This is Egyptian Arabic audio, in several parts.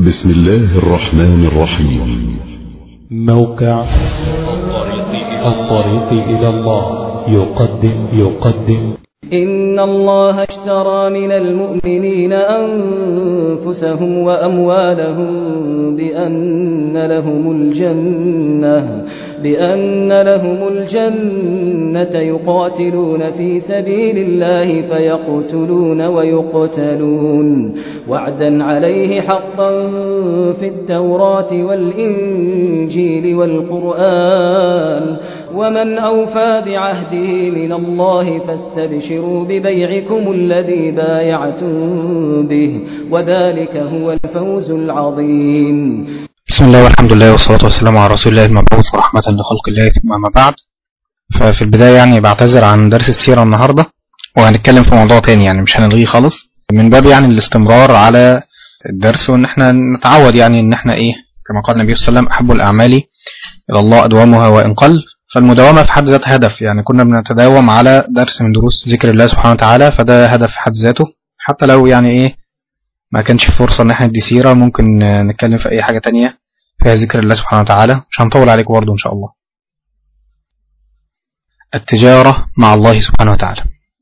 بسم الله الرحمن الرحيم موقع الطريق إلى الله يقدم يقدم إن الله اشترى من المؤمنين أنفسهم وأموالهم بأن لهم الجنة بأن لهم الجنة يقاتلون في سبيل الله فيقتلون ويقتلون وعدا عليه حقا في التوراة والإنجيل والقرآن ومن أوفى بعهده من الله فاستبشروا ببيعكم الذي بايعتم به وذلك هو الفوز العظيم بسم الله والحمد لله والصلاة والسلام على رسول الله المبعوث رحمة لخلق الله ثم أما بعد ففي البداية يعني بعتذر عن درس السيرة النهاردة وهنتكلم في موضوع تاني يعني مش هنلغيه خالص من باب يعني الاستمرار على الدرس وان احنا نتعود يعني ان احنا ايه كما قال النبي صلى الله عليه وسلم احب الاعمال الى الله ادومها وان قل فالمداومة في حد ذاتها هدف يعني كنا بنتداوم على درس من دروس ذكر الله سبحانه وتعالى فده هدف في حد ذاته حتى لو يعني ايه ما كانش في فرصة ان احنا ندي سيرة ممكن نتكلم في اي حاجة تانية فيها ذكر الله سبحانه وتعالى مش هنطول عليكم برضه ان شاء الله التجارة مع الله سبحانه وتعالى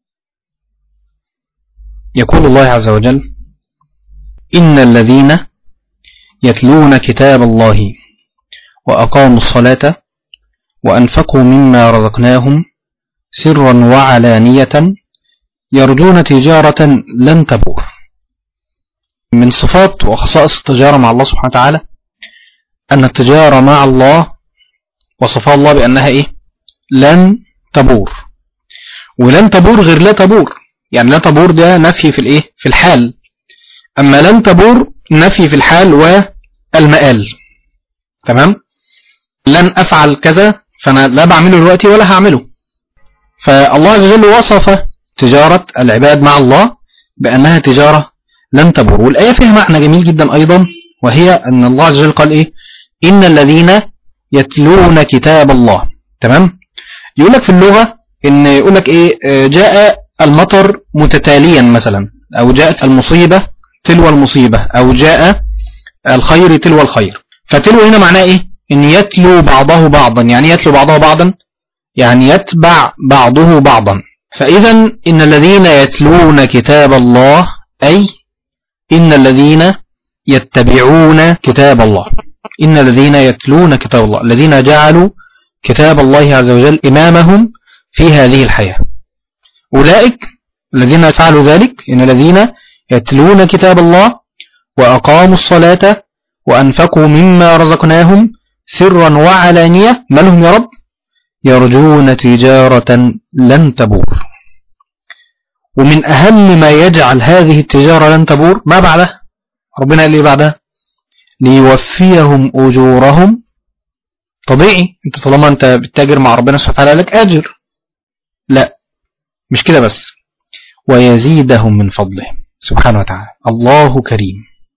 يقول الله عز وجل إن الذين يتلون كتاب الله وأقاموا الصلاة وأنفقوا مما رزقناهم سرا وعلانية يرجون تجارة لن تبور من صفات وخصائص التجارة مع الله سبحانه وتعالى أن التجارة مع الله وصفها الله بأنها إيه لن تبور ولن تبور غير لا تبور يعني لا تبور ده نفي في الإيه في الحال أما لن تبور نفي في الحال والمآل تمام لن أفعل كذا فأنا لا بعمله دلوقتي ولا هعمله فالله عز وجل وصف تجارة العباد مع الله بأنها تجارة لن تبور والآية فيها معنى جميل جدا أيضا وهي أن الله عز وجل قال إيه إن الذين يتلون كتاب الله تمام يقول لك في اللغة إن يقول لك إيه جاء المطر متتاليا مثلا أو جاءت المصيبة تلو المصيبة أو جاء الخير تلو الخير فتلو هنا معناه إيه إن يتلو بعضه بعضا يعني يتلو بعضه بعضا يعني يتبع بعضه بعضا فإذا إن الذين يتلون كتاب الله أي إن الذين يتبعون كتاب الله إن الذين يتلون كتاب الله الذين جعلوا كتاب الله عز وجل إمامهم في هذه الحياة أولئك الذين فعلوا ذلك إن الذين يتلون كتاب الله وأقاموا الصلاة وأنفقوا مما رزقناهم سرا وعلانية ما لهم يا رب يرجون تجارة لن تبور ومن أهم ما يجعل هذه التجارة لن تبور ما بعدها ربنا قال إيه بعدها ليوفيهم أجورهم طبيعي انت طالما انت بتتاجر مع ربنا سبحانه وتعالى لك أجر لا مش كده بس ويزيدهم من فضله سبحانه وتعالى الله كريم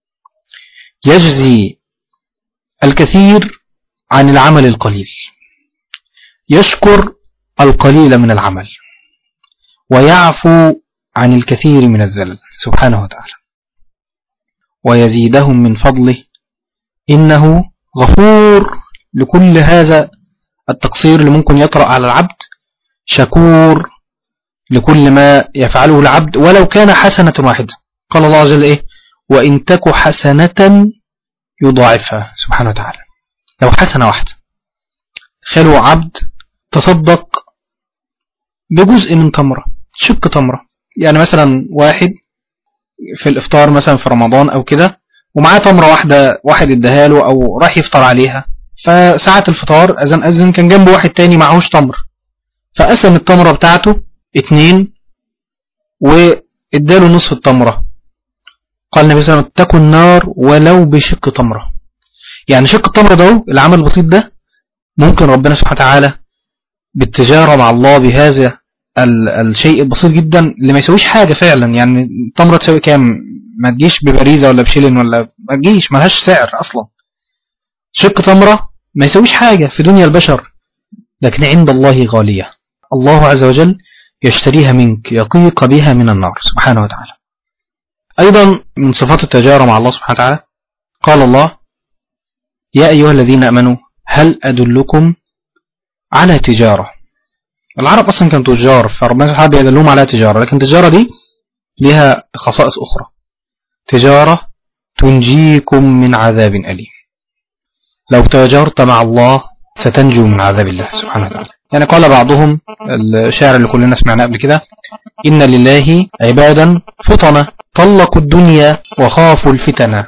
يجزي الكثير عن العمل القليل يشكر القليل من العمل ويعفو عن الكثير من الزلل سبحانه وتعالى ويزيدهم من فضله إنه غفور لكل هذا التقصير اللي ممكن يطرأ على العبد شكور لكل ما يفعله العبد ولو كان حسنة واحدة قال الله عز وجل إيه وإن تك حسنة يضاعفها سبحانه وتعالى لو حسنة واحدة خلو عبد تصدق بجزء من تمرة شق تمرة يعني مثلا واحد في الافطار مثلا في رمضان او كده ومعاه تمرة واحدة واحد اداها له او راح يفطر عليها فساعة الفطار اذن اذن كان جنبه واحد تاني معهوش تمر فقسم التمرة بتاعته اتنين واداله نصف التمرة قال النبي صلى الله عليه وسلم اتقوا النار ولو بشق تمرة يعني شق التمرة ده العمل البسيط ده ممكن ربنا سبحانه وتعالى بالتجارة مع الله بهذا الشيء البسيط جدا اللي ما يسويش حاجة فعلا يعني التمرة تساوي كام ما تجيش ببريزة ولا بشيلن ولا ما تجيش ملهاش سعر أصلا شق تمرة ما يسويش حاجة في دنيا البشر لكن عند الله غالية الله عز وجل يشتريها منك يقيك بها من النار سبحانه وتعالى أيضا من صفات التجارة مع الله سبحانه وتعالى قال الله يا أيها الذين أمنوا هل أدلكم على تجارة العرب أصلا كانوا تجار فربنا سبحانه بيدلهم على تجارة لكن التجارة دي لها خصائص أخرى تجارة تنجيكم من عذاب أليم لو تجارت مع الله ستنجو من عذاب الله سبحانه وتعالى يعني قال بعضهم الشاعر اللي كلنا سمعناه قبل كده إن لله عبادا فطنة طلقوا الدنيا وخافوا الفتنة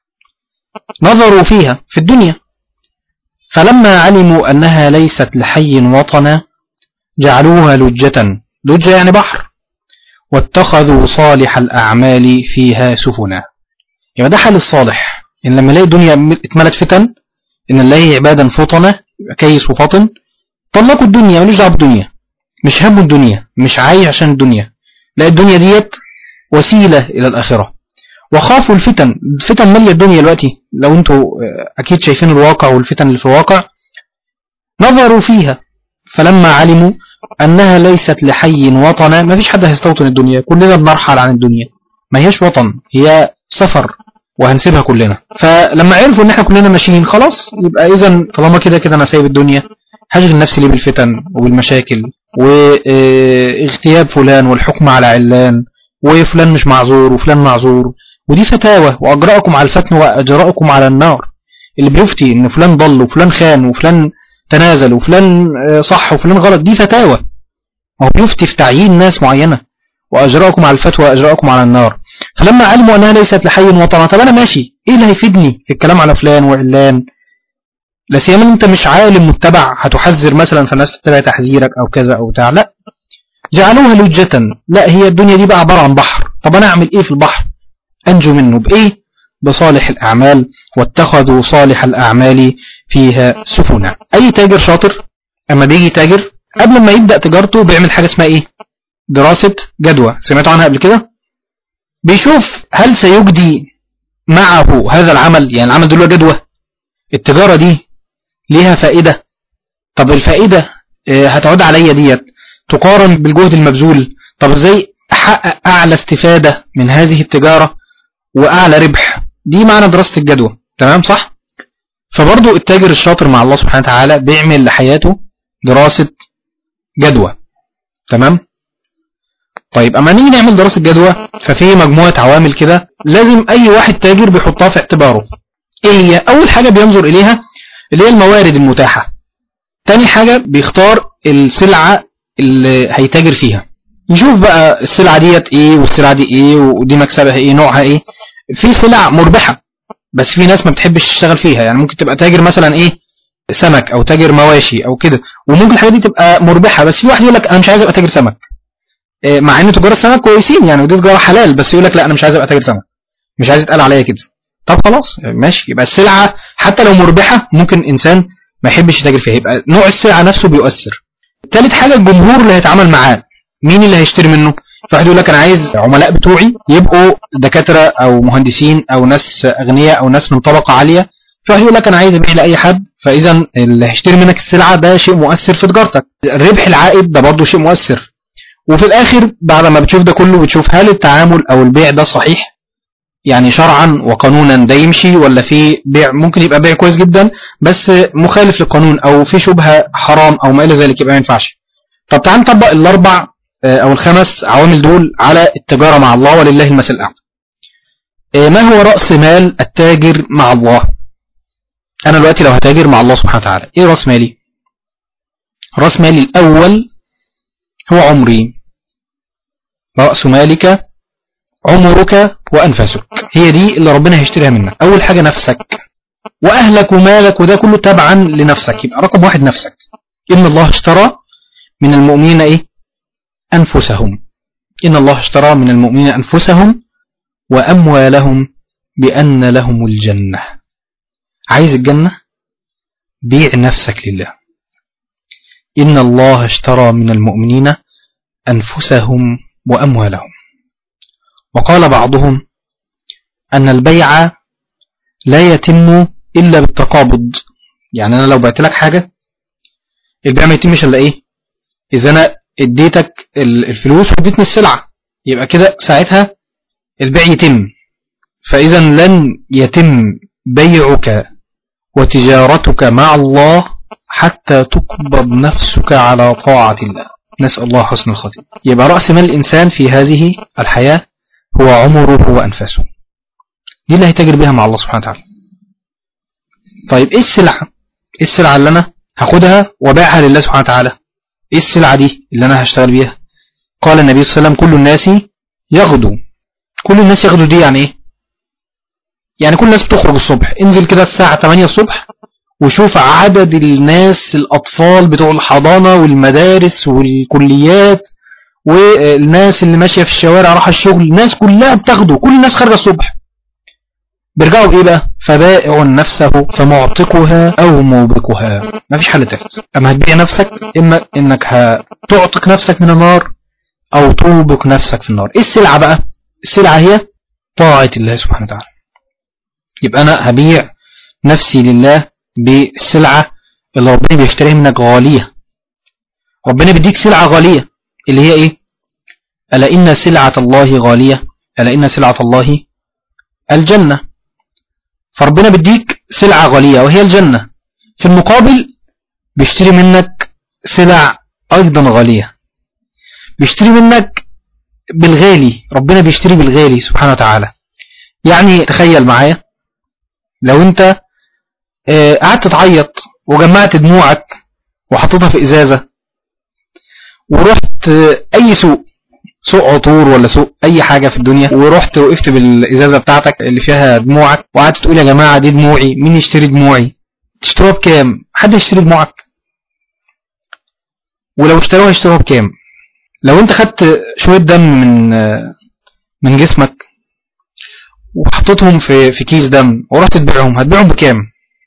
نظروا فيها في الدنيا فلما علموا أنها ليست لحي وطنا جعلوها لجة لجة يعني بحر واتخذوا صالح الأعمال فيها سفنا يبقى ده حال الصالح إن لما يلاقي الدنيا اتملت فتن إن الله عبادا فطنة كيس وفطن طلقوا الدنيا ملوش دعوه بالدنيا مش همه الدنيا مش عايش عشان الدنيا لا الدنيا ديت وسيلة إلى الآخرة وخافوا الفتن الفتن مالية الدنيا دلوقتي لو انتوا أكيد شايفين الواقع والفتن اللي في الواقع نظروا فيها فلما علموا أنها ليست لحي وطنا ما فيش حد هيستوطن الدنيا كلنا بنرحل عن الدنيا ما هيش وطن هي سفر وهنسيبها كلنا فلما عرفوا ان احنا كلنا ماشيين خلاص يبقى اذا طالما كده كده انا سايب الدنيا هشغل نفسي ليه بالفتن وبالمشاكل واغتياب فلان والحكم على علان وفلان مش معذور وفلان معذور ودي فتاوى واجراءكم على الفتن واجراءكم على النار اللي بيفتي ان فلان ضل وفلان خان وفلان تنازل وفلان صح وفلان غلط دي فتاوى ما هو بيفتي في تعيين ناس معينة وأجراءكم على الفتوى وأجراءكم على النار فلما علموا أنها ليست لحي وطنا طب أنا ماشي إيه اللي هيفيدني في الكلام على فلان وعلان لا سيما انت مش عالم متبع هتحذر مثلا فالناس تتبع تحذيرك او كذا او بتاع لا جعلوها لجة لا هي الدنيا دي بقى عبارة عن بحر طب انا اعمل ايه في البحر انجو منه بايه بصالح الاعمال واتخذوا صالح الاعمال فيها سفنا اي تاجر شاطر اما بيجي تاجر قبل ما يبدأ تجارته بيعمل حاجة اسمها ايه دراسة جدوى سمعتوا عنها قبل كده بيشوف هل سيجدي معه هذا العمل يعني العمل دول جدوى التجارة دي ليها فائدة طب الفائدة هتعود عليا ديت تقارن بالجهد المبذول طب ازاي احقق اعلى استفادة من هذه التجارة واعلى ربح دي معنى دراسة الجدوى تمام صح فبرضو التاجر الشاطر مع الله سبحانه وتعالى بيعمل لحياته دراسة جدوى تمام طيب اما نيجي نعمل دراسة جدوى ففي مجموعة عوامل كده لازم اي واحد تاجر بيحطها في اعتباره ايه هي اول حاجة بينظر اليها اللي هي الموارد المتاحة تاني حاجة بيختار السلعة اللي هيتاجر فيها يشوف بقى السلعة ديت ايه والسلعة دي ايه ودي مكسبها ايه نوعها ايه في سلع مربحة بس في ناس ما بتحبش تشتغل فيها يعني ممكن تبقى تاجر مثلا ايه سمك او تاجر مواشي او كده وممكن الحاجات دي تبقى مربحة بس في واحد يقول لك انا مش عايز ابقى تاجر سمك مع ان تجار السمك كويسين يعني ودي تجارة حلال بس يقول لك لا انا مش عايز ابقى تاجر سمك مش عايز يتقال عليا كده طب خلاص ماشي يبقى السلعة حتى لو مربحة ممكن إنسان ما يحبش يتاجر فيها يبقى نوع السلعة نفسه بيؤثر ثالث حاجة الجمهور اللي هيتعامل معاه مين اللي هيشتري منه في واحد يقول لك أنا عايز عملاء بتوعي يبقوا دكاترة أو مهندسين أو ناس أغنياء أو ناس من طبقة عالية في واحد يقول لك أنا عايز أبيع لأي حد فإذا اللي هيشتري منك السلعة ده شيء مؤثر في تجارتك الربح العائد ده برضه شيء مؤثر وفي الآخر بعد ما بتشوف ده كله بتشوف هل التعامل أو البيع ده صحيح يعني شرعا وقانونا ده يمشي ولا في بيع ممكن يبقى بيع كويس جدا بس مخالف للقانون او في شبهه حرام او ما الى ذلك يبقى ما ينفعش طب تعال نطبق الاربع او الخمس عوامل دول على التجاره مع الله ولله المثل الاعلى ما هو راس مال التاجر مع الله انا دلوقتي لو هتاجر مع الله سبحانه وتعالى ايه راس مالي راس مالي الاول هو عمري راس مالك عمرك وأنفسك هي دي اللي ربنا هيشتريها منك أول حاجة نفسك وأهلك ومالك وده كله تبعا لنفسك يبقى رقم واحد نفسك إن الله اشترى من المؤمنين إيه أنفسهم إن الله اشترى من المؤمنين أنفسهم وأموالهم بأن لهم الجنة عايز الجنة بيع نفسك لله إن الله اشترى من المؤمنين أنفسهم وأموالهم وقال بعضهم أن البيع لا يتم إلا بالتقابض يعني أنا لو بعت لك حاجة البيع ما يتمش إلا إيه إذا أنا اديتك الفلوس واديتني السلعة يبقى كده ساعتها البيع يتم فإذا لن يتم بيعك وتجارتك مع الله حتى تقبض نفسك على طاعة الله نسأل الله حسن الخاتمة يبقى رأس مال الإنسان في هذه الحياة هو عمره وأنفاسه دي اللي هيتاجر بها مع الله سبحانه وتعالى طيب ايه السلعة ايه السلعة اللي انا هاخدها وبيعها لله سبحانه وتعالى ايه السلعة دي اللي انا هشتغل بيها قال النبي صلى الله عليه وسلم كل الناس يغدو كل الناس يغدو دي يعني ايه يعني كل الناس بتخرج الصبح انزل كده الساعة 8 الصبح وشوف عدد الناس الأطفال بتوع الحضانة والمدارس والكليات والناس اللي ماشية في الشوارع راح الشغل الناس كلها بتاخده كل الناس خارجة الصبح بيرجعوا بإيه بقى فبائع نفسه فمعتقها أو موبقها ما فيش حل تالت أما هتبيع نفسك إما إنك هتعتق نفسك من النار أو توبق نفسك في النار إيه السلعة بقى السلعة هي طاعة الله سبحانه وتعالى يبقى أنا هبيع نفسي لله بالسلعة اللي ربنا بيشتريها منك غالية ربنا بيديك سلعة غالية اللي هي ايه ألا إن سلعة الله غالية ألا إن سلعة الله الجنة فربنا بيديك سلعة غالية وهي الجنة في المقابل بيشتري منك سلع أيضا غالية بيشتري منك بالغالي ربنا بيشتري بالغالي سبحانه وتعالى يعني تخيل معايا لو انت قعدت تعيط وجمعت دموعك وحطيتها في ازازة ورحت اي سوق سوق عطور ولا سوق اي حاجة في الدنيا ورحت وقفت بالازازة بتاعتك اللي فيها دموعك وقعدت تقول يا جماعة دي دموعي مين يشتري دموعي تشتروها بكام حد يشتري دموعك ولو اشتروها يشتروها بكام لو انت خدت شوية دم من من جسمك وحطيتهم في في كيس دم ورحت تبيعهم هتبيعهم بكام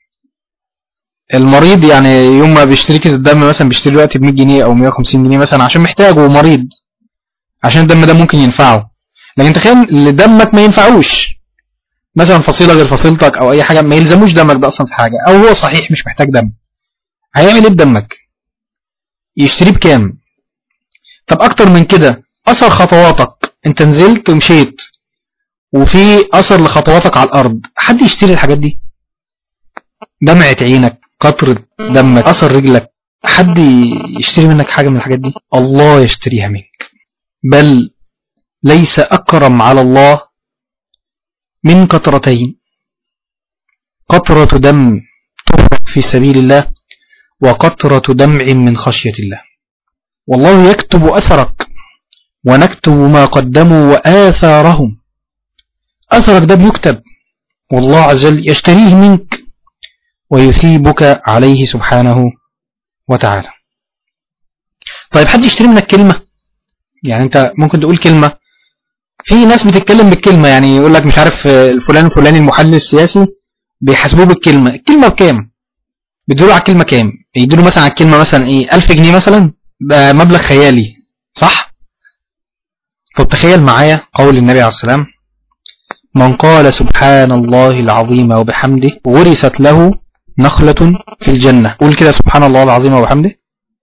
المريض يعني يوم ما بيشتري كيس الدم مثلا بيشتري دلوقتي ب 100 جنيه او 150 جنيه مثلا عشان محتاجه ومريض عشان الدم ده ممكن ينفعه لكن تخيل اللي دمك ما ينفعوش مثلا فصيله غير فصيلتك او اي حاجه ما يلزموش دمك ده اصلا في حاجه او هو صحيح مش محتاج دم هيعمل ايه بدمك يشتريه بكام طب اكتر من كده اثر خطواتك انت نزلت ومشيت وفي اثر لخطواتك على الارض حد يشتري الحاجات دي دمعة عينك قطرة دمك اثر رجلك حد يشتري منك حاجة من الحاجات دي الله يشتريها منك بل ليس اكرم على الله من قطرتين قطرة دم تفرق في سبيل الله وقطرة دمع من خشية الله والله يكتب أثرك ونكتب ما قدموا وآثارهم أثرك ده بيكتب والله عز وجل يشتريه منك ويثيبك عليه سبحانه وتعالى طيب حد يشتري منك كلمة يعني انت ممكن تقول كلمة في ناس بتتكلم بالكلمة يعني يقول لك مش عارف الفلان الفلاني المحلل السياسي بيحاسبوه بالكلمة الكلمة بكام بيدوا على الكلمة كام يدوا مثلا على الكلمة مثلا ايه 1000 جنيه مثلا ده مبلغ خيالي صح طب تخيل معايا قول النبي عليه السلام من قال سبحان الله العظيم وبحمده ورثت له نخلة في الجنة قول كده سبحان الله العظيم وبحمده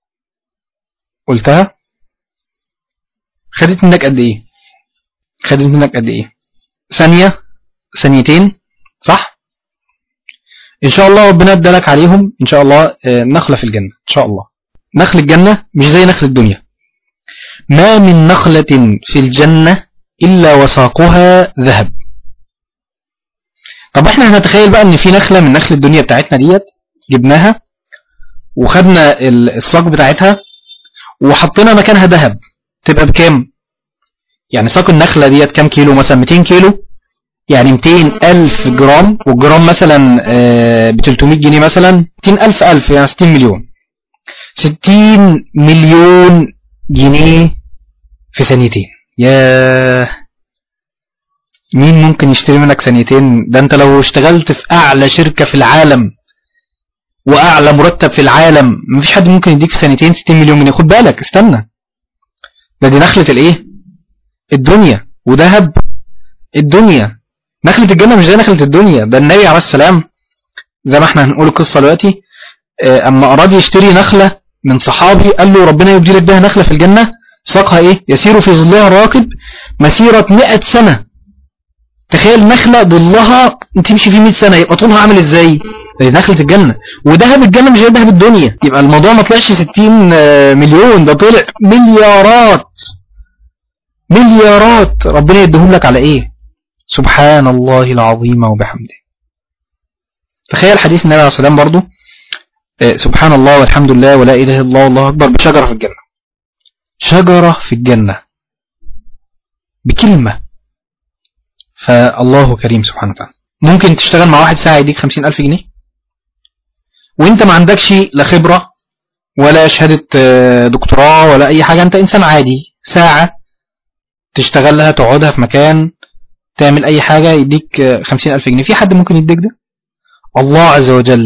قلتها خدت منك قد ايه خدت منك قد ايه ثانية ثانيتين صح ان شاء الله ربنا ادالك عليهم ان شاء الله نخلة في الجنة ان شاء الله نخل الجنة مش زي نخل الدنيا ما من نخلة في الجنة إلا وساقها ذهب طب احنا هنتخيل بقى ان في نخلة من نخل الدنيا بتاعتنا ديت جبناها وخدنا الساق بتاعتها وحطينا مكانها ذهب تبقى بكام يعني ساق النخلة ديت كام كيلو مثلا 200 كيلو يعني 200 ألف جرام والجرام مثلا ب 300 جنيه مثلا 200 ألف ألف يعني 60 مليون 60 مليون جنيه في ثانيتين يا مين ممكن يشتري منك ثانيتين ده انت لو اشتغلت في اعلى شركة في العالم واعلى مرتب في العالم مفيش حد ممكن يديك في ثانيتين 60 مليون جنيه خد بالك استنى ده دي نخلة الايه الدنيا وذهب الدنيا نخلة الجنة مش زي نخلة الدنيا ده النبي عليه السلام زي ما احنا هنقول القصة دلوقتي اما اراد يشتري نخلة من صحابي قال له ربنا يبدي لك بها نخلة في الجنة ساقها ايه يسير في ظلها الراكب مسيرة 100 سنة تخيل نخلة ظلها تمشي فيه 100 سنة يبقى طولها عامل ازاي دي نخلة الجنة وذهب الجنة مش زي ذهب الدنيا يبقى الموضوع ما طلعش 60 آه، مليون ده طلع مليارات مليارات ربنا يديهم لك على ايه سبحان الله العظيم وبحمده تخيل حديث النبي عليه الصلاة والسلام برضو آه، سبحان الله والحمد لله ولا إله إلا الله والله أكبر بشجرة في الجنة شجرة في الجنة بكلمة فالله كريم سبحانه وتعالى ممكن تشتغل مع واحد ساعة يديك خمسين ألف جنيه وانت ما عندكش لا خبرة ولا شهادة آه، دكتوراه ولا أي حاجة انت إنسان عادي ساعة تشتغلها تقعدها في مكان تعمل أي حاجة يديك آه، خمسين ألف جنيه في حد ممكن يديك ده الله عز وجل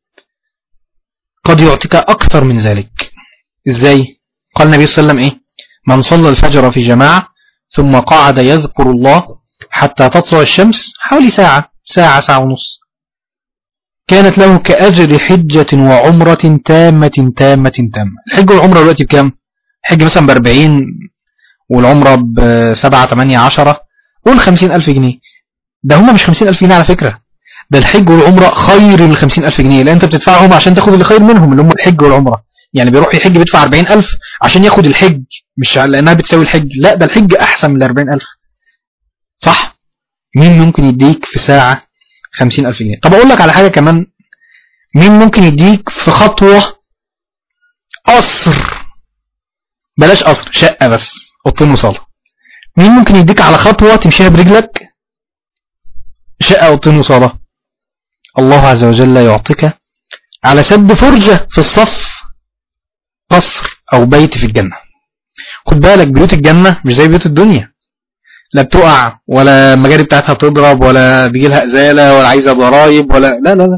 قد يعطيك أكثر من ذلك إزاي قال النبي صلى الله عليه وسلم إيه من صلى الفجر في جماعة ثم قعد يذكر الله حتى تطلع الشمس حوالي ساعة ساعة ساعة ونص كانت له كأجر حجة وعمرة تامة تامة تامة الحج والعمرة دلوقتي بكام الحج مثلا بأربعين والعمرة بسبعة تمانية عشرة قول خمسين ألف جنيه ده هما مش خمسين ألف جنيه على فكرة ده الحج والعمرة خير من الخمسين ألف جنيه لأن أنت بتدفعهم عشان تاخد اللي خير منهم اللي هم الحج والعمرة يعني بيروح يحج بيدفع أربعين ألف عشان ياخد الحج مش لأنها بتساوي الحج لا ده الحج أحسن من الأربعين ألف صح مين ممكن يديك في ساعة خمسين ألف جنيه طب أقول لك على حاجة كمان مين ممكن يديك في خطوة قصر بلاش قصر شقة بس اوضتين وصالة مين ممكن يديك على خطوة تمشيها برجلك شقة اوضتين وصالة الله عز وجل يعطيك على سد فرجة في الصف قصر او بيت في الجنة خد بالك بيوت الجنة مش زي بيوت الدنيا لا بتقع ولا المجاري بتاعتها بتضرب ولا بيجي لها ازاله ولا عايزه ضرايب ولا لا لا لا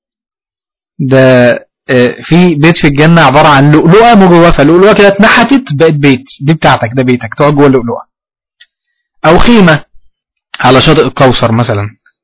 ده آه، في بيت في الجنة عبارة عن لؤلؤة مجوفة لؤلؤة كده اتنحتت بقت بيت دي بتاعتك ده بيتك تقعد جوه اللؤلؤة أو خيمة على شاطئ الكوثر مثلا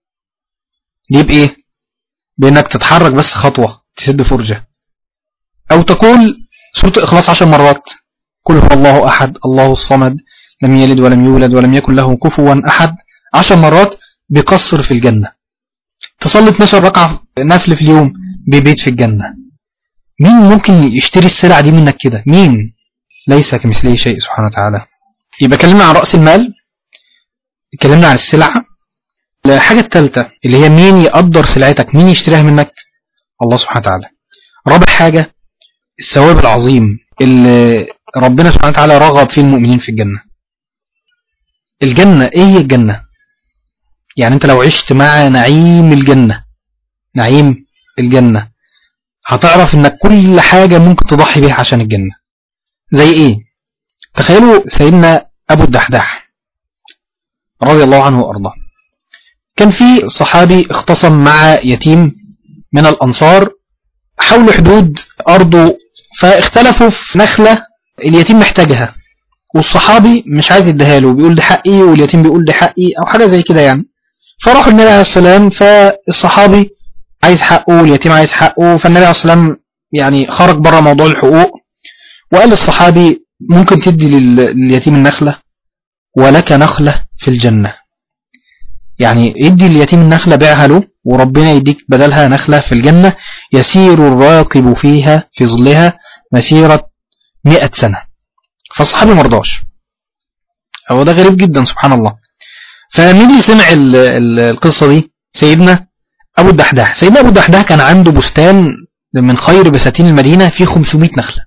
دي بإيه؟ بإنك تتحرك بس خطوة تسد فرجة أو تقول سورة الإخلاص عشر مرات قل هو الله أحد الله الصمد لم يلد ولم يولد ولم يكن له كفوا أحد عشر مرات بقصر في الجنة تصلي 12 ركعة نفل في اليوم ببيت في الجنة مين ممكن يشتري السلع دي منك كده مين ليس كمثله شيء سبحانه وتعالى يبقى كلمنا عن رأس المال اتكلمنا عن السلعة الحاجة الثالثة اللي هي مين يقدر سلعتك مين يشتريها منك الله سبحانه وتعالى رابع حاجة الثواب العظيم اللي ربنا سبحانه وتعالى رغب فيه المؤمنين في الجنة الجنة ايه هي الجنة يعني انت لو عشت مع نعيم الجنة نعيم الجنة هتعرف انك كل حاجة ممكن تضحي بيها عشان الجنة زي ايه تخيلوا سيدنا ابو الدحداح رضي الله عنه وارضاه كان في صحابي اختصم مع يتيم من الانصار حول حدود ارضه فاختلفوا في نخلة اليتيم محتاجها والصحابي مش عايز يديها له بيقول دي حقي واليتيم بيقول دي حقي او حاجة زي كده يعني فراحوا النبي عليه السلام فالصحابي عايز حقه واليتيم عايز حقه فالنبي عليه السلام يعني خرج بره موضوع الحقوق وقال للصحابي ممكن تدي لل- لليتيم النخلة ولك نخلة في الجنة يعني يدي اليتيم النخلة بيعها له وربنا يديك بدلها نخلة في الجنة يسير الراكب فيها في ظلها مسيرة مئة سنة فالصحابي مرضاش هو ده غريب جدا سبحان الله فمين اللي سمع ال- ال- القصة دي سيدنا أبو الدحداح سيدنا أبو الدحداح كان عنده بستان من خير بساتين المدينة فيه 500 نخلة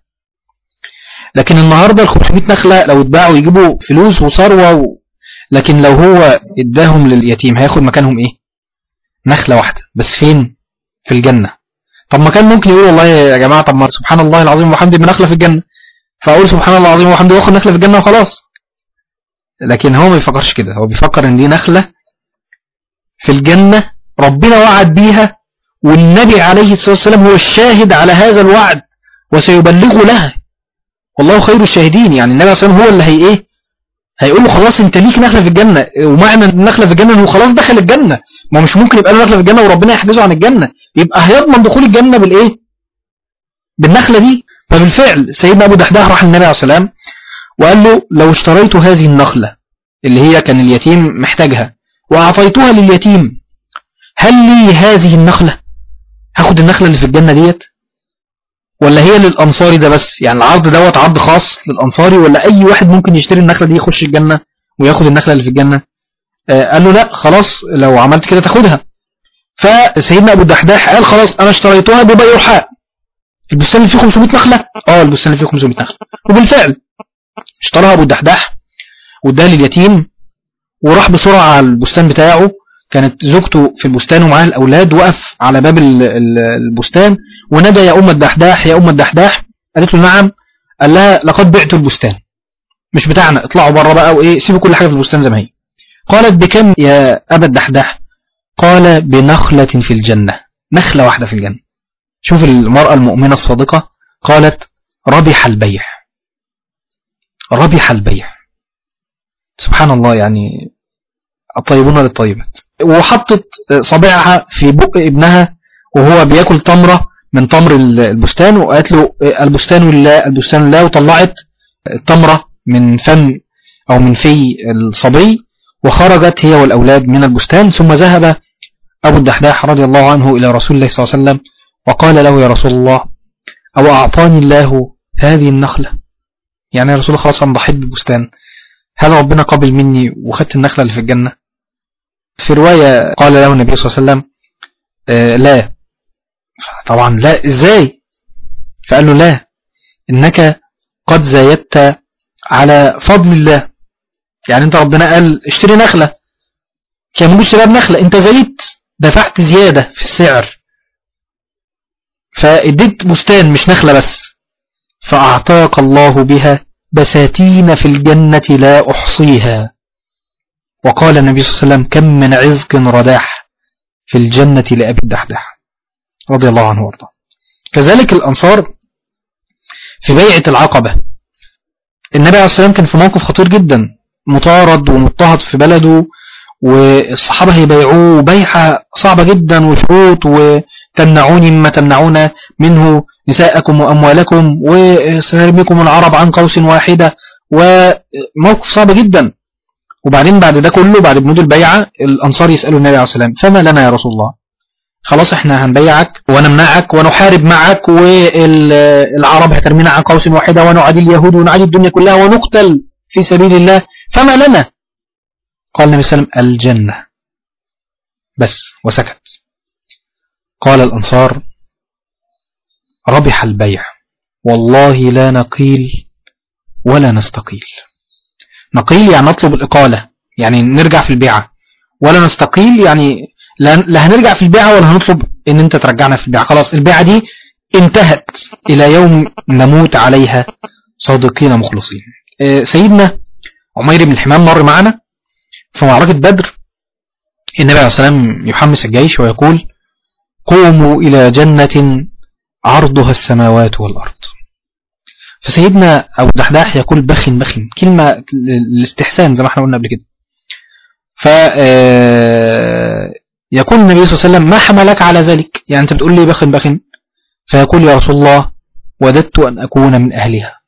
لكن النهاردة ال 500 نخلة لو اتباعوا يجيبوا فلوس وثروة و... لكن لو هو اداهم لليتيم هياخد مكانهم ايه نخلة واحدة بس فين في الجنة طب ما كان ممكن يقول والله يا جماعة طب ما سبحان الله العظيم وحمده بنخلة في الجنة فأقول سبحان الله العظيم وحمده واخد نخلة في الجنة وخلاص لكن هو ما بيفكرش كده هو بيفكر ان دي نخلة في الجنة ربنا وعد بيها والنبي عليه الصلاة والسلام هو الشاهد على هذا الوعد وسيبلغ لها والله خير الشاهدين يعني النبي عليه الصلاة والسلام هو اللي هي ايه هيقول له خلاص انت ليك نخلة في الجنة ومعنى النخلة في الجنة انه خلاص دخل الجنة ما هو مش ممكن يبقى له نخلة في الجنة وربنا يحجزه عن الجنة يبقى هيضمن دخول الجنة بالايه بالنخلة دي فبالفعل سيدنا ابو دحداح راح للنبي عليه الصلاة والسلام وقال له لو اشتريت هذه النخلة اللي هي كان اليتيم محتاجها وأعطيتها لليتيم هل لي هذه النخلة هاخد النخلة اللي في الجنة ديت ولا هي للأنصاري ده بس يعني العرض دوت عرض خاص للأنصاري ولا أي واحد ممكن يشتري النخلة دي يخش الجنة وياخد النخلة اللي في الجنة آه قال له لا خلاص لو عملت كده تاخدها فسيدنا أبو الدحداح قال خلاص أنا اشتريتها ببيرحاء البستان اللي فيه 500 نخلة اه البستان اللي فيه 500 نخلة وبالفعل اشتراها أبو الدحداح واداها لليتيم وراح بسرعة على البستان بتاعه كانت زوجته في البستان ومعاه الأولاد وقف على باب ال- ال- البستان ونادى يا أم الدحداح يا أم الدحداح قالت له نعم قال لها لقد بعت البستان مش بتاعنا اطلعوا بره بقى وايه سيبوا كل حاجة في البستان زي ما هي قالت بكم يا أبا الدحداح قال بنخلة في الجنة نخلة واحدة في الجنة شوف المرأة المؤمنة الصادقة قالت ربح البيع ربح البيع سبحان الله يعني الطيبون للطيبات وحطت صابعها في بق ابنها وهو بياكل تمرة من تمر البستان وقالت له البستان لله البستان لله وطلعت التمرة من فم أو من في الصبي وخرجت هي والأولاد من البستان ثم ذهب أبو الدحداح رضي الله عنه إلى رسول الله صلى الله عليه وسلم وقال له يا رسول الله أو أعطاني الله هذه النخلة يعني يا رسول الله خلاص أنا ضحيت بالبستان هل ربنا قبل مني وخدت النخلة اللي في الجنة في رواية قال له النبي صلى الله عليه وسلم آه لا طبعا لا ازاي فقال له لا انك قد زايدت على فضل الله يعني انت ربنا قال اشتري نخلة كان مش اشتري بنخلة انت زايدت دفعت زيادة في السعر فاديت بستان مش نخلة بس فأعطاك الله بها بساتين في الجنة لا أحصيها وقال النبي صلى الله عليه وسلم كم من عزق رداح في الجنة لأبي الدحداح رضي الله عنه وارضاه كذلك الأنصار في بيعة العقبة النبي عليه الصلاة والسلام كان في موقف خطير جدا مطارد ومضطهد في بلده والصحابة هيبيعوه بيعة صعبة جدا وشروط وتمنعوني مما تمنعون منه نساءكم وأموالكم وسنرميكم العرب عن قوس واحدة وموقف صعب جدا وبعدين بعد ده كله بعد بنود البيعة الأنصار يسألوا النبي عليه الصلاة والسلام فما لنا يا رسول الله خلاص احنا هنبيعك ونمنعك ونحارب معك والعرب هترمينا عن قوس واحدة ونعادي اليهود ونعادي الدنيا كلها ونقتل في سبيل الله فما لنا قال النبي صلى الله عليه وسلم الجنة بس وسكت قال الأنصار ربح البيع والله لا نقيل ولا نستقيل نقيل يعني نطلب الإقالة يعني نرجع في البيعة ولا نستقيل يعني لا هنرجع في البيعة ولا هنطلب ان انت ترجعنا في البيعة خلاص البيعة دي انتهت الى يوم نموت عليها صادقين مخلصين سيدنا عمير بن الحمام مر معنا في معركة بدر النبي عليه الصلاة والسلام يحمس الجيش ويقول قوموا إلى جنة عرضها السماوات والأرض فسيدنا أبو الدحداح يقول بخن بخن كلمة الاستحسان زي ما احنا قلنا قبل كده ف يقول النبي صلى الله عليه وسلم ما حملك على ذلك يعني أنت بتقول لي بخن بخن فيقول يا رسول الله وددت أن أكون من أهلها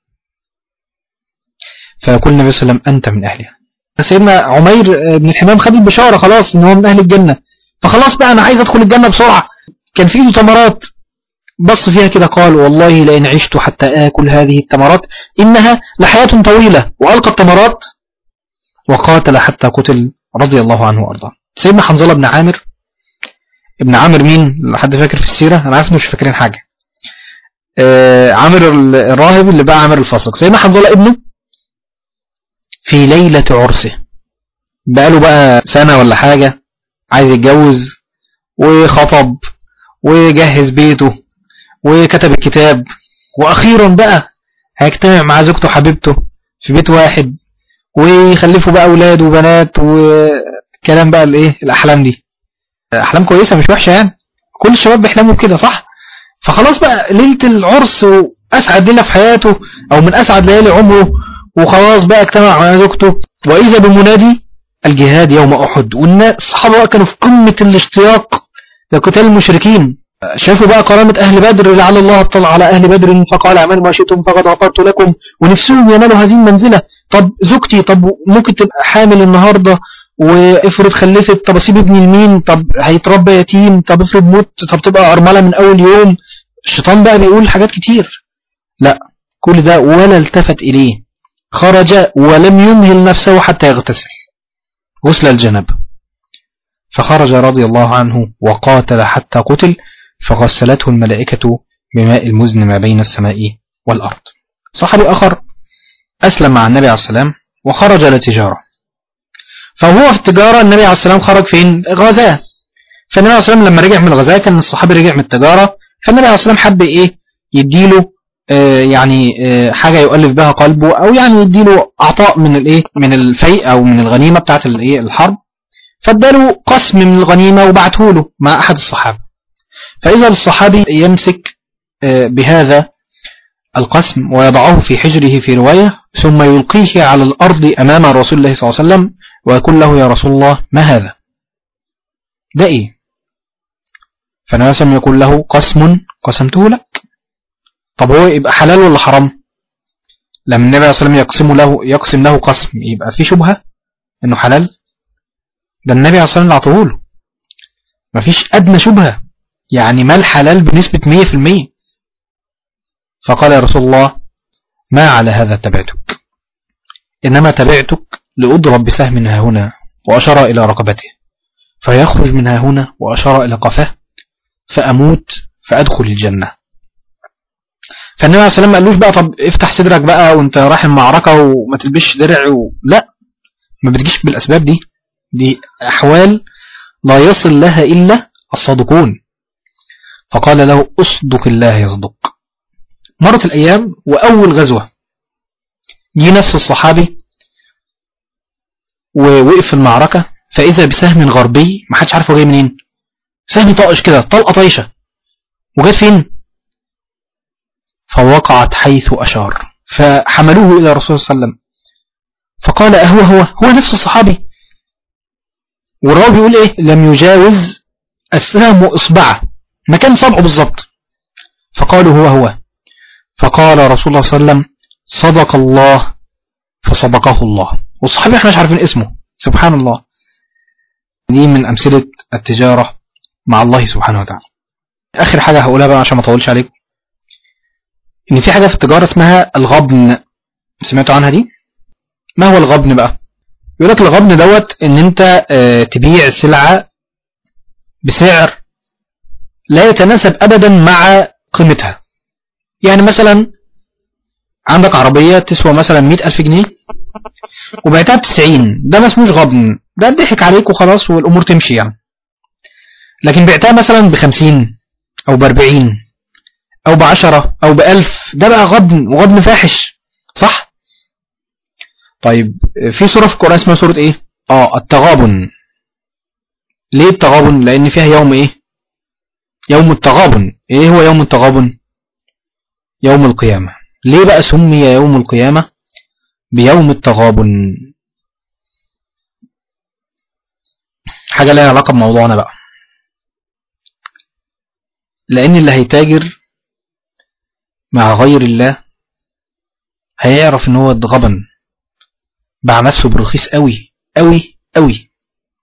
فيقول النبي صلى الله عليه وسلم أنت من أهلها سيدنا عمير بن الحمام خد البشارة خلاص ان هو من أهل الجنة فخلاص بقى أنا عايز أدخل الجنة بسرعة كان في ايده تمرات بص فيها كده قال والله لئن عشت حتى آكل هذه التمرات إنها لحياة طويلة وألقى التمرات وقاتل حتى قتل رضي الله عنه وأرضاه سيدنا حنظلة بن عامر ابن عامر مين لحد فاكر في السيرة أنا عارف إنه مش فاكرين حاجة آه عامر الراهب اللي بقى عامر الفاسق سيدنا حنظلة ابنه في ليلة عرسه بقاله بقى سنة ولا حاجة عايز يتجوز وخطب وجهز بيته وكتب الكتاب وأخيرا بقى هيجتمع مع زوجته حبيبته في بيت واحد ويخلفوا بقى أولاد وبنات وكلام بقى الإيه الأحلام دي أحلام كويسة مش وحشة يعني كل الشباب بيحلموا بكده صح فخلاص بقى ليلة العرس وأسعد ليلة في حياته أو من أسعد ليالي عمره وخلاص بقى اجتمع مع زوجته وإذا بمنادي الجهاد يوم أحد والناس الصحابة بقى كانوا في قمة الاشتياق لقتال المشركين شافوا بقى كرامة أهل بدر لعل الله اطلع على أهل بدر فقال اعملوا ما شئتم فقد غفرت لكم ونفسهم ينالوا هذه المنزلة طب زوجتي طب ممكن تبقى حامل النهاردة وافرض خلفت طب اسيب ابني لمين طب هيتربى يتيم طب افرض موت طب تبقى ارمله من اول يوم الشيطان بقى بيقول حاجات كتير لا كل ده ولا التفت اليه خرج ولم يمهل نفسه حتى يغتسل غسل الجنب فخرج رضي الله عنه وقاتل حتى قتل فغسلته الملائكة بماء المزن ما بين السماء والأرض صحابي آخر أسلم مع النبي عليه السلام وخرج لتجارة فهو في التجارة النبي عليه السلام خرج فين غزاة فالنبي عليه السلام لما رجع من الغزاة كان الصحابي رجع من التجارة فالنبي عليه السلام حب إيه يديله آه يعني آه حاجة يؤلف بها قلبه أو يعني يديله عطاء من الإيه من الفيء أو من الغنيمة بتاعت الإيه الحرب فاداله قسم من الغنيمة وبعته له مع أحد الصحابة فإذا الصحابي يمسك آه بهذا القسم ويضعه في حجره في رواية ثم يلقيه على الأرض أمام رسول الله صلى الله عليه وسلم ويقول له يا رسول الله ما هذا ده إيه فناسم يقول له قسم قسمته لك طب هو يبقى حلال ولا حرام لما النبي عليه الصلاة والسلام يقسم له يقسم له قسم يبقى في شبهة انه حلال ده النبي عليه الصلاة والسلام اللي عطوه مفيش أدنى شبهة يعني ما الحلال بنسبة 100% فقال يا رسول الله ما على هذا تبعتك إنما تبعتك لأضرب بسهم ها هنا وأشار إلى رقبته فيخرج منها هنا وأشار إلى قفاه فأموت فأدخل الجنة فالنبي عليه السلام ما قالوش بقى طب افتح صدرك بقى وانت رايح المعركة وما تلبسش درع و... لا ما بتجيش بالأسباب دي دي أحوال لا يصل لها إلا الصادقون فقال له أصدق الله يصدق مرت الأيام وأول غزوة جي نفس الصحابي ووقف في المعركة فإذا بسهم غربي ما حدش عارف هو جاي منين سهم طائش كده طلقة طايشة وجت فين فوقعت حيث أشار فحملوه إلى رسول الله صلى الله عليه وسلم فقال أهو هو هو نفس الصحابي والراوي بيقول إيه لم يجاوز السهم إصبعه مكان صبعه بالظبط فقالوا هو هو فقال رسول الله صلى الله عليه وسلم صدق الله فصدقه الله والصحابي احنا مش عارفين اسمه سبحان الله دي من أمثلة التجارة مع الله سبحانه وتعالى آخر حاجة هقولها بقى عشان ما اطولش عليكم إن في حاجة في التجارة اسمها الغبن سمعتوا عنها دي ما هو الغبن بقى يقول لك الغبن دوت ان انت اه تبيع سلعة بسعر لا يتناسب ابدا مع قيمتها يعني مثلا عندك عربية تسوى مثلا مئة ألف جنيه وبعتها بتسعين ده ما اسموش غبن ده ضحك عليك وخلاص والأمور تمشي يعني لكن بعتها مثلا بخمسين أو بأربعين أو بعشرة أو بألف ده بقى غبن وغبن فاحش صح؟ طيب في سورة في القرآن اسمها سورة ايه؟ اه التغابن ليه التغابن؟ لأن فيها يوم ايه؟ يوم التغابن ايه هو يوم التغابن؟ يوم القيامة ليه بقى سمي يوم القيامة بيوم التغابن حاجة لها علاقة بموضوعنا بقى لأن اللي هيتاجر مع غير الله هيعرف ان هو اتغبن باع نفسه برخيص قوي قوي قوي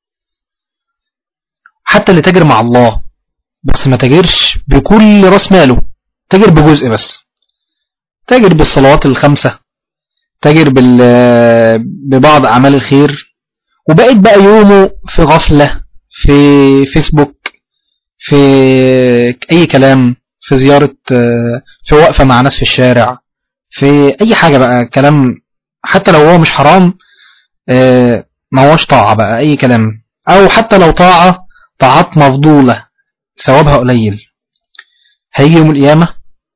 حتى اللي تاجر مع الله بس ما تاجرش بكل راس ماله تاجر بجزء بس تاجر بالصلوات الخمسة تاجر بال ببعض أعمال الخير وبقيت بقى يومه في غفلة في فيسبوك في أي كلام في زيارة في وقفة مع ناس في الشارع في أي حاجة بقى كلام حتى لو هو مش حرام ما هوش طاعة بقى أي كلام أو حتى لو طاعة طاعات مفضولة ثوابها قليل هيجي يوم القيامة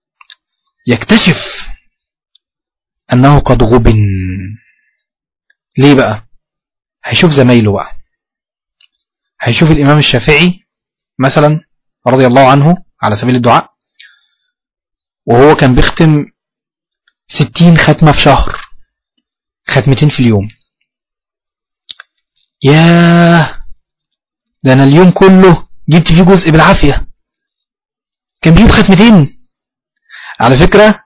يكتشف أنه قد غبن ليه بقى هيشوف زمايله بقى هيشوف الإمام الشافعي مثلا رضي الله عنه على سبيل الدعاء وهو كان بيختم ستين ختمة في شهر ختمتين في اليوم ياه ده أنا اليوم كله جبت فيه جزء بالعافية كان بيجيب ختمتين على فكرة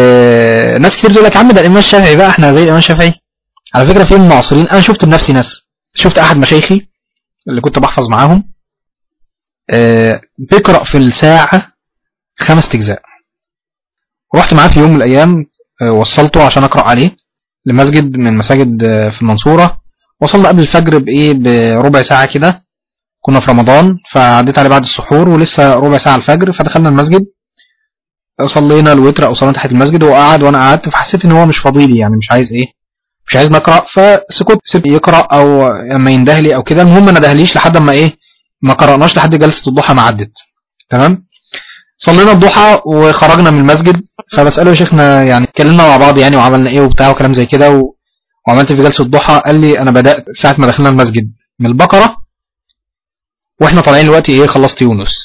آه ناس كتير تقول لك يا عم ده الإمام الشافعي بقى احنا زي الإمام الشافعي على فكرة في المعاصرين أنا شفت بنفسي ناس شفت احد مشايخي اللي كنت بحفظ معاهم آه، بيقرأ في الساعة خمس اجزاء رحت معاه في يوم من الايام آه، وصلته عشان اقرأ عليه لمسجد من مساجد آه، في المنصورة وصلنا قبل الفجر بايه بربع ساعة كده كنا في رمضان فعديت عليه بعد السحور ولسه ربع ساعة الفجر فدخلنا المسجد صلينا الوتر او صلاه تحت المسجد وهو قعد وانا قعدت فحسيت ان هو مش فاضيلي يعني مش عايز ايه مش عايز نقرا فسكت سيب يقرا او اما يندهلي او كده المهم ما ندهليش لحد اما ايه ما قراناش لحد جلسه الضحى ما عدت تمام صلينا الضحى وخرجنا من المسجد فبساله يا شيخنا يعني اتكلمنا مع بعض يعني وعملنا ايه وبتاع وكلام زي كده و... وعملت في جلسه الضحى قال لي انا بدات ساعه ما دخلنا المسجد من البقره واحنا طالعين دلوقتي ايه خلصت يونس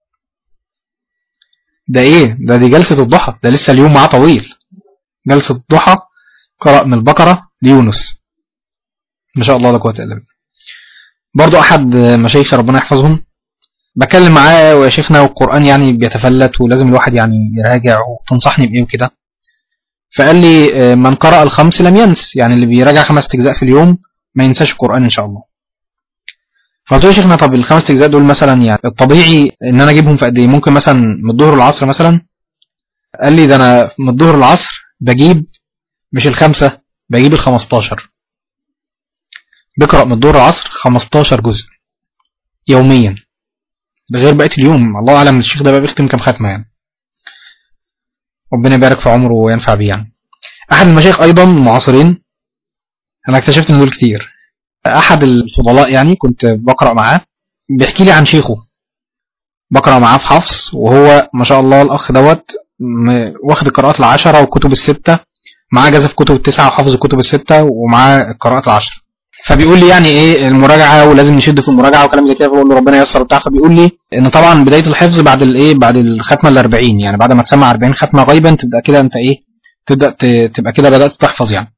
ده ايه ده دي جلسة الضحى ده لسه اليوم معاه طويل جلسة الضحى قرأ من البقرة ليونس ما شاء الله لا قوة الا بالله برضو احد مشايخ ربنا يحفظهم بكلم معاه ويا شيخنا والقرآن يعني بيتفلت ولازم الواحد يعني يراجع وتنصحني بايه وكده فقال لي آه، من قرأ الخمس لم ينس يعني اللي بيراجع خمس اجزاء في اليوم ما ينساش القرآن ان شاء الله فقلت له يا شيخنا طب الخمس اجزاء دول مثلا يعني الطبيعي ان انا اجيبهم في قد ايه ممكن مثلا من الظهر للعصر مثلا قال لي ده انا من الظهر للعصر بجيب مش الخمسة بجيب ال 15 بقرأ من الظهر للعصر 15 جزء يوميا ده غير بقية اليوم الله اعلم الشيخ ده بقى بيختم كام ختمة يعني ربنا يبارك في عمره وينفع بيه يعني احد المشايخ ايضا المعاصرين انا اكتشفت ان دول كتير احد الفضلاء يعني كنت بقرا معاه بيحكي لي عن شيخه بقرا معاه في حفص وهو ما شاء الله الاخ دوت م- واخد القراءات العشرة والكتب الستة معاه جزء في كتب التسعة وحافظ الكتب الستة ومعاه القراءات العشرة فبيقول لي يعني ايه المراجعة ولازم نشد في المراجعة وكلام زي كده فبقول له ربنا ييسر وبتاع فبيقول لي ان طبعا بداية الحفظ بعد الايه بعد الختمة ال 40 يعني بعد ما تسمع 40 ختمة غيبا تبدا كده انت ايه تبدا ت- تبقى كده بدات تحفظ يعني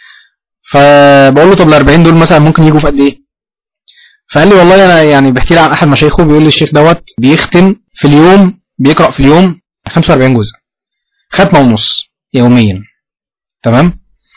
فبقول له طب ال 40 دول مثلا ممكن يجوا في قد ايه؟ فقال لي والله انا يعني بحكي لي عن احد مشايخه بيقول لي الشيخ دوت بيختم في اليوم بيقرا في اليوم 45 جزء ختمه ونص يوميا تمام؟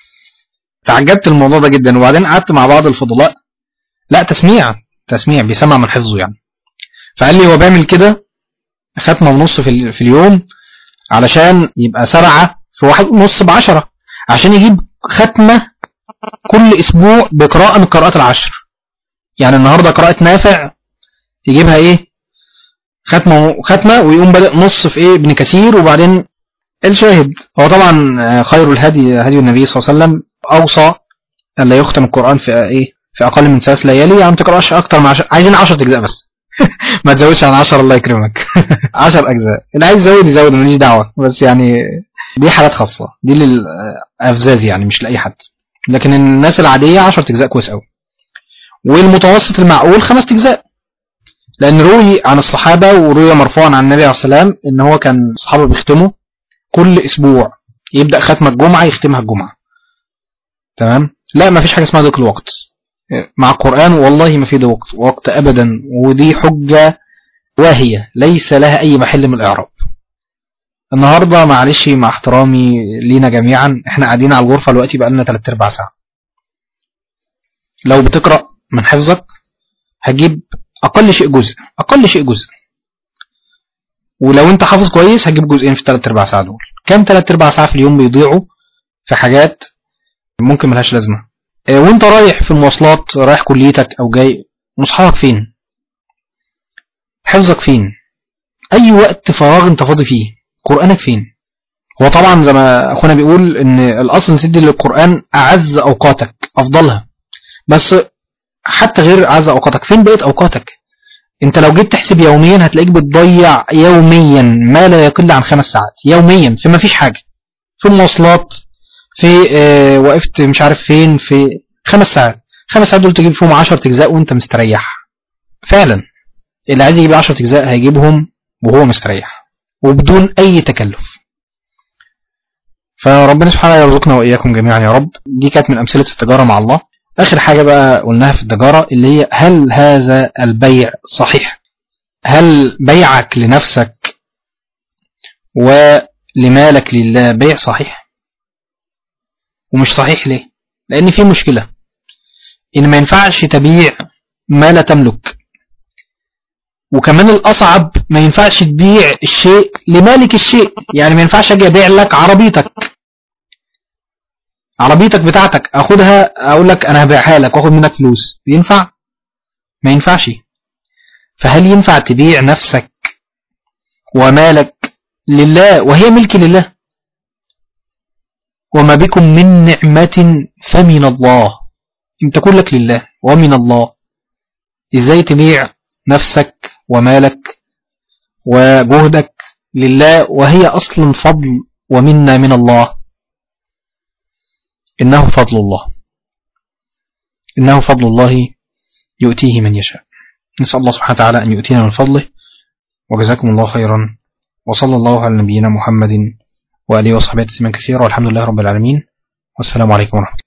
تعجبت الموضوع ده جدا وبعدين قعدت مع بعض الفضلاء لا تسميع تسميع بيسمع من حفظه يعني فقال لي هو بيعمل كده ختمه ونص في, ال- في اليوم علشان يبقى سبعه في واحد ونص بعشرة عشان يجيب ختمه كل اسبوع بقراءة من القراءات العشر يعني النهاردة قراءة نافع يجيبها ايه ختمة ختمة ويقوم بدأ نص في ايه ابن كثير وبعدين الشاهد هو طبعا آه، خير الهدي هدي النبي صلى الله عليه وسلم اوصى ان لا يختم القرآن في آه، ايه في اقل من ثلاث ليالي يعني ما تقراش اكتر من عشر عايزين 10 اجزاء بس ما تزودش عن 10 الله يكرمك 10 اجزاء اللي عايز يزود يزود ماليش دعوه بس يعني دي حالات خاصه دي للافزاز يعني مش لاي حد لكن الناس العادية 10 أجزاء كويس قوي والمتوسط المعقول خمس أجزاء لأن روي عن الصحابة وروي مرفوعا عن النبي عليه الصلاة والسلام إن هو كان الصحابة بيختموا كل أسبوع يبدأ ختمة الجمعة يختمها الجمعة تمام لا ما فيش حاجة اسمها ضيق الوقت مع القرآن والله ما في ضيق وقت وقت أبدا ودي حجة واهية ليس لها أي محل من الإعراب النهاردة معلش مع احترامي لينا جميعا احنا قاعدين على الغرفة دلوقتي بقالنا 3 ارباع ساعة لو بتقرأ من حفظك هتجيب اقل شيء جزء اقل شيء جزء ولو انت حافظ كويس هتجيب جزئين في 3 ارباع ساعة دول كام 3 ارباع ساعة في اليوم بيضيعوا في حاجات ممكن ملهاش لازمة اه، وانت رايح في المواصلات رايح كليتك او جاي مصحفك فين حفظك فين اي وقت فراغ انت فاضي فيه قرآنك فين هو طبعا زي ما اخونا بيقول ان الاصل تدي للقرآن اعز اوقاتك افضلها بس حتى غير اعز اوقاتك فين بقيت اوقاتك انت لو جيت تحسب يوميا هتلاقيك بتضيع يوميا ما لا يقل عن خمس ساعات يوميا في ما فيش حاجة في المواصلات في آه وقفت مش عارف فين في خمس ساعات خمس ساعات دول تجيب فيهم 10 اجزاء وانت مستريح فعلا اللي عايز يجيب 10 اجزاء هيجيبهم وهو مستريح وبدون اي تكلف فربنا سبحانه يرزقنا واياكم جميعا يا رب دي كانت من امثله التجاره مع الله اخر حاجه بقى قلناها في التجاره اللي هي هل هذا البيع صحيح هل بيعك لنفسك ولمالك لله بيع صحيح ومش صحيح ليه لان في مشكله إن ما ينفعش تبيع ما لا تملك وكمان الأصعب ما ينفعش تبيع الشيء لمالك الشيء يعني ما ينفعش أجي أبيع لك عربيتك عربيتك بتاعتك أخدها أقول لك أنا هبيعها لك وأخد منك فلوس ينفع ما ينفعش فهل ينفع تبيع نفسك ومالك لله وهي ملك لله وما بكم من نعمة فمن الله انت كلك لله ومن الله ازاي تبيع نفسك ومالك وجهدك لله وهي اصلا فضل ومنا من الله انه فضل الله انه فضل الله يؤتيه من يشاء نسأل الله سبحانه وتعالى أن يؤتينا من فضله وجزاكم الله خيرا وصلى الله على نبينا محمد وآله وصحبه تسليما كثيرا والحمد لله رب العالمين والسلام عليكم ورحمة الله